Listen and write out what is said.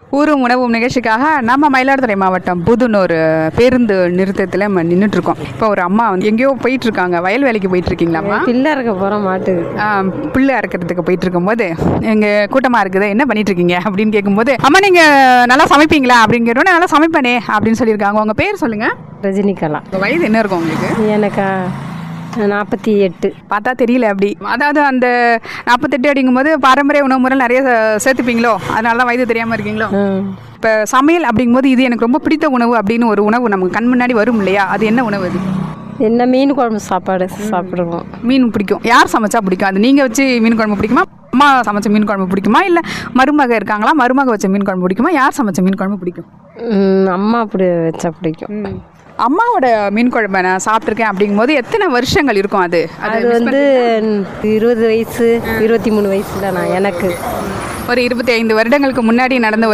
ஊரும் உணவும் நிகழ்ச்சிக்காக நம்ம மயிலாடுதுறை மாவட்டம் புதுனூர் பேருந்து நிறுத்தத்தில் நம்ம நின்றுட்டு இருக்கோம் இப்போ ஒரு அம்மா வந்து எங்கேயோ போயிட்டு இருக்காங்க வயல் வேலைக்கு போயிட்டு இருக்கீங்களாம்மா பிள்ளை இருக்க போகிற மாட்டுக்கு ஆம், புல்லு அறுக்கிறதுக்கு போயிட்டு இருக்கும்போது எங்க கூட்டமா இருக்குது என்ன பண்ணிட்டு இருக்கீங்க அப்படின்னு கேட்கும்போது அம்மா நீங்க நல்லா சமைப்பீங்களா அப்படின்னு கேட்டோன்னே நல்லா சமைப்பேனே அப்படின்னு சொல்லியிருக்காங்க உங்க பேர் சொல்லுங்க ரஜினிகலா உங்க வயது என்ன இருக்கும் உங்களுக்கு எனக்கா நாற்பத்தி எட்டு பார்த்தா தெரியல அப்படி அதாவது அந்த நாற்பத்தெட்டு அப்படிங்கும்போது பாரம்பரிய உணவு முறை நிறைய சே- சேர்த்துப்பீங்களோ அதனால தான் வயது தெரியாம இருக்கீங்களோ ம். இப்போ சமையல் அப்படிங்கும்போது இது எனக்கு ரொம்ப பிடித்த உணவு அப்படின்னு ஒரு உணவு நமக்கு கண் முன்னாடி வரும் இல்லையா அது என்ன உணவு அது என்ன மீன் குழம்பு சாப்பாடு சாப்பிடுவோம் மீன் பிடிக்கும் யார் சமைச்சா பிடிக்கும் அது நீங்கள் வச்சு மீன் குழம்பு பிடிக்குமா அம்மா சமைச்ச மீன் குழம்பு பிடிக்குமா இல்லை மருமக இருக்காங்களா மருமக வச்ச மீன் குழம்பு பிடிக்குமா யார் சமைச்ச மீன் குழம்பு பிடிக்கும் ம், அம்மா அப்படி வச்சா பிடிக்கும் அம்மாவோட மீன் குழம்பை நான் சாப்பிட்ருக்கேன் அப்படிங்கும்போது எத்தனை வருஷங்கள் இருக்கும் அது அது வந்து இருபது வயசு இருபத்தி மூணு வயசுல நான் எனக்கு ஒரு இருபத்தி ஐந்து வருடங்களுக்கு முன்னாடி நடந்த